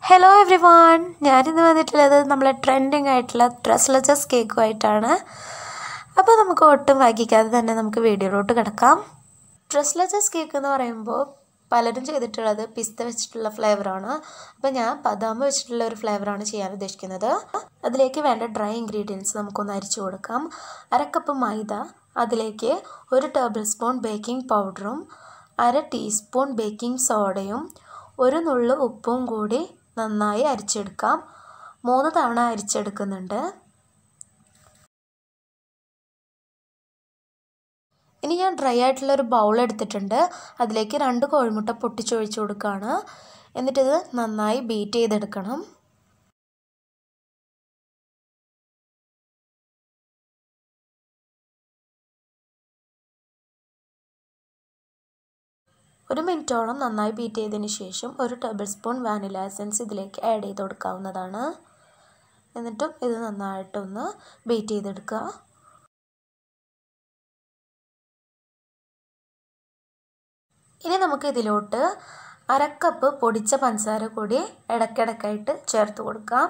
hello every one ഞാനിന്ന് വന്നിട്ടുള്ളത് നമ്മളെ ട്രെൻഡിങ് ആയിട്ടുള്ള ഡ്രസ്ലെച്ചസ് കേക്കുമായിട്ടാണ് അപ്പോൾ നമുക്ക് ഒട്ടും വൈകിക്കാതെ തന്നെ നമുക്ക് വീഡിയോയിലോട്ട് കിടക്കാം ഡ്രസ്ലെച്ചസ് കേക്ക് എന്ന് പറയുമ്പോൾ പലരും ചെയ്തിട്ടുള്ളത് പിസ്ത വെച്ചിട്ടുള്ള ഫ്ലേവറാണ് അപ്പോൾ ഞാൻ ബദാം വെച്ചിട്ടുള്ള ഒരു ഫ്ലേവറാണ് ചെയ്യാൻ ഉദ്ദേശിക്കുന്നത് അതിലേക്ക് വേണ്ട ഡ്രൈ ഇൻഗ്രീഡിയൻസ് നമുക്കൊന്ന് അരിച്ചു കൊടുക്കാം അര കപ്പ് മൈദ അതിലേക്ക് ഒരു ടേബിൾ സ്പൂൺ ബേക്കിംഗ് പൗഡറും അര ടീസ്പൂൺ ബേക്കിംഗ് സോഡയും ഒരു നുള്ളു ഉപ്പും കൂടി നന്നായി അരിച്ചെടുക്കാം മൂന്ന് തവണ അരിച്ചെടുക്കുന്നുണ്ട് ഇനി ഞാൻ ഡ്രൈ ആയിട്ടുള്ള ഒരു ബൗൾ എടുത്തിട്ടുണ്ട് അതിലേക്ക് രണ്ട് കോഴിമുട്ട പൊട്ടിച്ചൊഴിച്ച് കൊടുക്കുകയാണ് എന്നിട്ടിത് നന്നായി ബീറ്റ് ചെയ്തെടുക്കണം ഒരു മിനിറ്റോളം നന്നായി ബീറ്റ് ചെയ്തതിന് ശേഷം ഒരു ടേബിൾ സ്പൂൺ വാനില എസൻസ് ഇതിലേക്ക് ആഡ് ചെയ്ത് കൊടുക്കാവുന്നതാണ് എന്നിട്ടും ഇത് നന്നായിട്ടൊന്ന് ബീറ്റ് ചെയ്തെടുക്കുക ഇനി നമുക്ക് ഇതിലോട്ട് അരക്കപ്പ് പൊടിച്ച പഞ്ചസാര കൂടി ഇടയ്ക്കിടയ്ക്കായിട്ട് ചേർത്ത് കൊടുക്കാം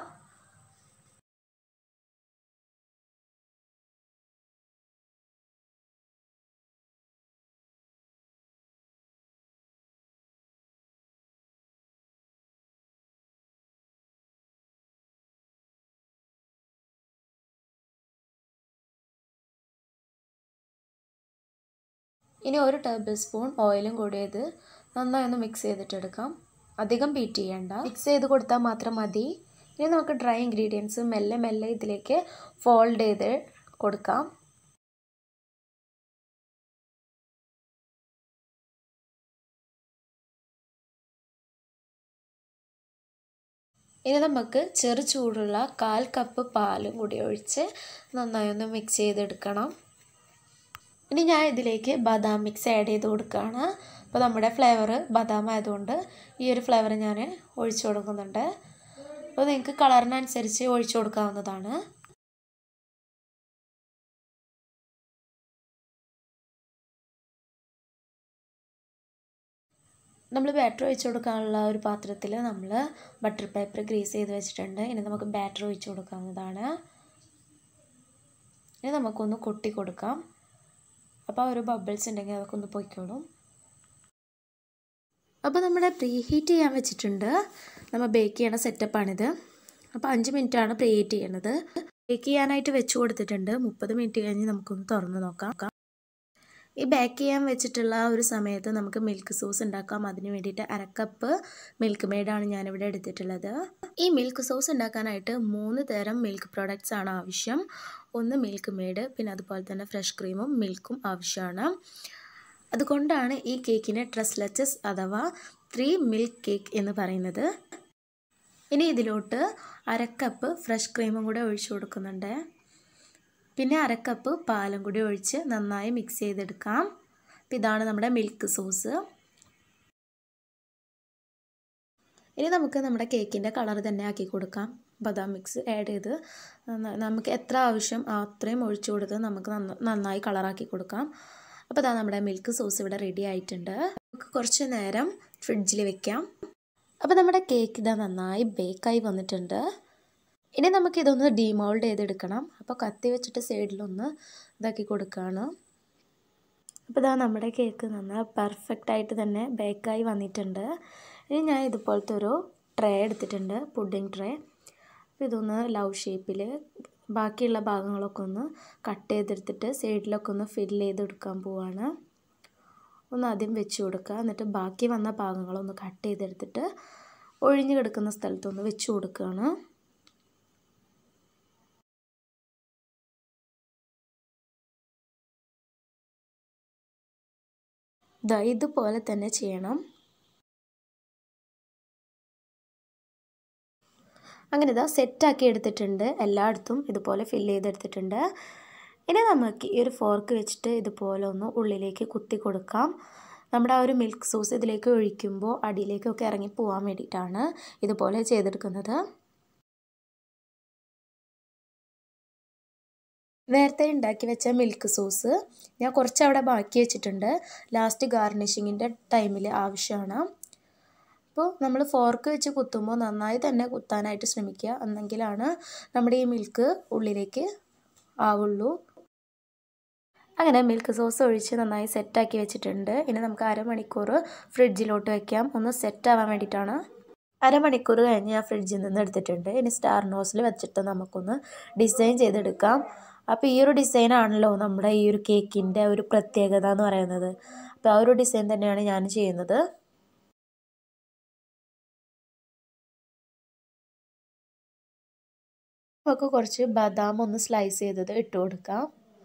ഇനി ഒരു ടേബിൾ സ്പൂൺ ഓയിലും കൂടി ഇത് നന്നായി ഒന്ന് മിക്സ് ചെയ്തിട്ടെടുക്കാം അധികം ബീറ്റ് ചെയ്യണ്ട മിക്സ് ചെയ്ത് കൊടുത്താൽ മാത്രം മതി ഇനി നമുക്ക് ഡ്രൈ ഇൻഗ്രീഡിയൻസ് മെല്ലെ മെല്ലെ ഇതിലേക്ക് ഫോൾഡ് ചെയ്ത് കൊടുക്കാം ഇനി നമുക്ക് ചെറു ചൂടുള്ള കാൽ കപ്പ് പാലും കൂടി ഒഴിച്ച് നന്നായി ഒന്ന് മിക്സ് ചെയ്തെടുക്കണം ഇനി ഞാൻ ഇതിലേക്ക് ബദാം മിക്സ് ആഡ് ചെയ്ത് കൊടുക്കുകയാണ് അപ്പോൾ നമ്മുടെ ഫ്ലേവർ ബദാം ആയതുകൊണ്ട് ഈ ഒരു ഫ്ലേവർ ഞാൻ ഒഴിച്ചു കൊടുക്കുന്നുണ്ട് അപ്പോൾ നിങ്ങൾക്ക് കളറിനനുസരിച്ച് ഒഴിച്ചു കൊടുക്കാവുന്നതാണ് നമ്മൾ ബാറ്റർ ഒഴിച്ചു കൊടുക്കാനുള്ള ഒരു പാത്രത്തിൽ നമ്മൾ ബട്ടർ പേപ്പർ ഗ്രീസ് ചെയ്ത് വെച്ചിട്ടുണ്ട് ഇനി നമുക്ക് ബാറ്റർ ഒഴിച്ചു കൊടുക്കാവുന്നതാണ് ഇനി നമുക്കൊന്ന് കൊട്ടി കൊടുക്കാം അപ്പോൾ ആ ഒരു ബബിൾസ് ഉണ്ടെങ്കിൽ അതൊക്കെ ഒന്ന് പൊയ്ക്കോളും അപ്പോൾ നമ്മുടെ പ്രീ ഹീറ്റ് ചെയ്യാൻ വെച്ചിട്ടുണ്ട് നമ്മൾ ബേക്ക് ചെയ്യണ സെറ്റപ്പാണിത് അപ്പോൾ അഞ്ച് മിനിറ്റാണ് പ്രീ ഹീറ്റ് ചെയ്യണത് ബേക്ക് ചെയ്യാനായിട്ട് വെച്ച് കൊടുത്തിട്ടുണ്ട് മുപ്പത് മിനിറ്റ് കഴിഞ്ഞ് നമുക്കൊന്ന് തുറന്ന് നോക്കാം ഈ ബേക്ക് ചെയ്യാൻ വെച്ചിട്ടുള്ള ഒരു സമയത്ത് നമുക്ക് മിൽക്ക് സോസ് ഉണ്ടാക്കാം അതിന് വേണ്ടിയിട്ട് അരക്കപ്പ് മിൽക്ക് മെയ്ഡാണ് ഞാനിവിടെ എടുത്തിട്ടുള്ളത് ഈ മിൽക്ക് സോസ് ഉണ്ടാക്കാനായിട്ട് മൂന്ന് തരം മിൽക്ക് പ്രോഡക്റ്റ്സ് ആണ് ആവശ്യം ഒന്ന് മിൽക്ക് മെയ്ഡ് പിന്നെ അതുപോലെ തന്നെ ഫ്രഷ് ക്രീമും മിൽക്കും ആവശ്യമാണ് അതുകൊണ്ടാണ് ഈ കേക്കിനെ ട്രസ്ലച്ചസ് അഥവാ ത്രീ മിൽക്ക് കേക്ക് എന്ന് പറയുന്നത് ഇനി ഇതിലോട്ട് അരക്കപ്പ് ഫ്രഷ് ക്രീമും കൂടെ ഒഴിച്ചു കൊടുക്കുന്നുണ്ട് പിന്നെ അരക്കപ്പ് പാലും കൂടി ഒഴിച്ച് നന്നായി മിക്സ് ചെയ്തെടുക്കാം അപ്പോൾ ഇതാണ് നമ്മുടെ മിൽക്ക് സോസ് ഇനി നമുക്ക് നമ്മുടെ കേക്കിൻ്റെ കളർ തന്നെ ആക്കി കൊടുക്കാം ബദാം മിക്സ് ആഡ് ചെയ്ത് നമുക്ക് എത്ര ആവശ്യം അത്രയും ഒഴിച്ചു കൊടുത്ത് നമുക്ക് നന്നായി കളറാക്കി കൊടുക്കാം അപ്പോൾ ഇതാ നമ്മുടെ മിൽക്ക് സോസ് ഇവിടെ റെഡി ആയിട്ടുണ്ട് നമുക്ക് കുറച്ച് നേരം ഫ്രിഡ്ജിൽ വെക്കാം അപ്പോൾ നമ്മുടെ കേക്ക് ഇതാ നന്നായി ബേക്കായി വന്നിട്ടുണ്ട് ഇനി നമുക്ക് ഇതൊന്ന് ഡീമോൾഡ് ചെയ്തെടുക്കണം അപ്പോൾ കത്തി വെച്ചിട്ട് സൈഡിലൊന്ന് ഇതാക്കി കൊടുക്കുകയാണ് അപ്പോൾ ഇതാ നമ്മുടെ കേക്ക് നന്നായി പെർഫെക്റ്റ് ആയിട്ട് തന്നെ ബേക്കായി വന്നിട്ടുണ്ട് ഇനി ഞാൻ ഇതുപോലത്തെ ഒരു ട്രേ എടുത്തിട്ടുണ്ട് പുഡിംഗ് ട്രേ അപ്പോൾ ഇതൊന്ന് ലവ് ഷേപ്പിൽ ബാക്കിയുള്ള ഭാഗങ്ങളൊക്കെ ഒന്ന് കട്ട് ചെയ്തെടുത്തിട്ട് സൈഡിലൊക്കെ ഒന്ന് ഫില്ല് ചെയ്തെടുക്കാൻ പോവാണ് ഒന്ന് ആദ്യം വെച്ച് കൊടുക്കുക എന്നിട്ട് ബാക്കി വന്ന ഭാഗങ്ങളൊന്ന് കട്ട് ചെയ്തെടുത്തിട്ട് ഒഴിഞ്ഞു കിടക്കുന്ന സ്ഥലത്തൊന്ന് വെച്ച് കൊടുക്കുകയാണ് ഇതാ ഇതുപോലെ തന്നെ ചെയ്യണം അങ്ങനെ ഇതാ സെറ്റാക്കി എടുത്തിട്ടുണ്ട് എല്ലായിടത്തും ഇതുപോലെ ഫില്ല് ചെയ്തെടുത്തിട്ടുണ്ട് ഇനി നമുക്ക് ഈ ഒരു ഫോർക്ക് വെച്ചിട്ട് ഇതുപോലെ ഒന്ന് ഉള്ളിലേക്ക് കുത്തി കൊടുക്കാം നമ്മുടെ ആ ഒരു മിൽക്ക് സോസ് ഇതിലേക്ക് ഒഴിക്കുമ്പോൾ അടിയിലേക്കൊക്കെ ഇറങ്ങി പോകാൻ വേണ്ടിയിട്ടാണ് ഇതുപോലെ ചെയ്തെടുക്കുന്നത് നേരത്തെ ഉണ്ടാക്കി വെച്ച മിൽക്ക് സോസ് ഞാൻ കുറച്ച് അവിടെ ബാക്കി വെച്ചിട്ടുണ്ട് ലാസ്റ്റ് ഗാർണിഷിങ്ങിൻ്റെ ടൈമിൽ ആവശ്യമാണ് അപ്പോൾ നമ്മൾ ഫോർക്ക് വെച്ച് കുത്തുമ്പോൾ നന്നായി തന്നെ കുത്താനായിട്ട് ശ്രമിക്കുക എന്നെങ്കിലാണ് നമ്മുടെ ഈ മിൽക്ക് ഉള്ളിലേക്ക് ആവുള്ളൂ അങ്ങനെ മിൽക്ക് സോസ് ഒഴിച്ച് നന്നായി സെറ്റാക്കി വെച്ചിട്ടുണ്ട് ഇനി നമുക്ക് അരമണിക്കൂർ ഫ്രിഡ്ജിലോട്ട് വെക്കാം ഒന്ന് സെറ്റ് ആവാൻ വേണ്ടിയിട്ടാണ് അരമണിക്കൂർ കഴിഞ്ഞ് ഞാൻ ഫ്രിഡ്ജിൽ നിന്ന് എടുത്തിട്ടുണ്ട് ഇനി സ്റ്റാർ നോസിൽ വെച്ചിട്ട് നമുക്കൊന്ന് ഡിസൈൻ ചെയ്തെടുക്കാം അപ്പോൾ ഈ ഒരു ഡിസൈനാണല്ലോ നമ്മുടെ ഈ ഒരു കേക്കിൻ്റെ ഒരു പ്രത്യേകത എന്ന് പറയുന്നത് അപ്പോൾ ആ ഒരു ഡിസൈൻ തന്നെയാണ് ഞാൻ ചെയ്യുന്നത് നമുക്ക് കുറച്ച് ബദാം ഒന്ന് സ്ലൈസ് ചെയ്തത് ഇട്ട് കൊടുക്കാം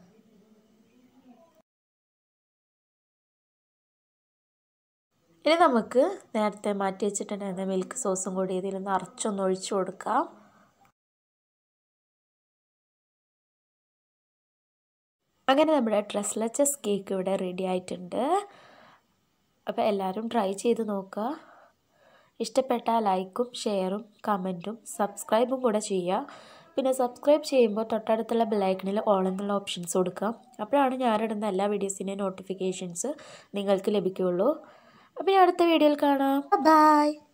ഇനി നമുക്ക് നേരത്തെ മാറ്റി വെച്ചിട്ടുണ്ടായിരുന്ന മിൽക്ക് സോസും കൂടി ഇതിൽ നിറച്ചൊന്ന് ഒഴിച്ചു കൊടുക്കാം അങ്ങനെ നമ്മുടെ ഡ്രസ്ലെച്ചസ് കേക്ക് ഇവിടെ റെഡി ആയിട്ടുണ്ട് അപ്പോൾ എല്ലാവരും ട്രൈ ചെയ്ത് നോക്കുക ഇഷ്ടപ്പെട്ടാൽ ലൈക്കും ഷെയറും കമൻറ്റും സബ്സ്ക്രൈബും കൂടെ ചെയ്യുക പിന്നെ സബ്സ്ക്രൈബ് ചെയ്യുമ്പോൾ തൊട്ടടുത്തുള്ള ബെല്ലൈക്കണിൽ ഓൾ എന്നുള്ള ഓപ്ഷൻസ് കൊടുക്കുക അപ്പോഴാണ് ഞാനിടുന്ന എല്ലാ വീഡിയോസിൻ്റെയും നോട്ടിഫിക്കേഷൻസ് നിങ്ങൾക്ക് ലഭിക്കുകയുള്ളൂ അപ്പോൾ അടുത്ത വീഡിയോയിൽ കാണാം ബൈ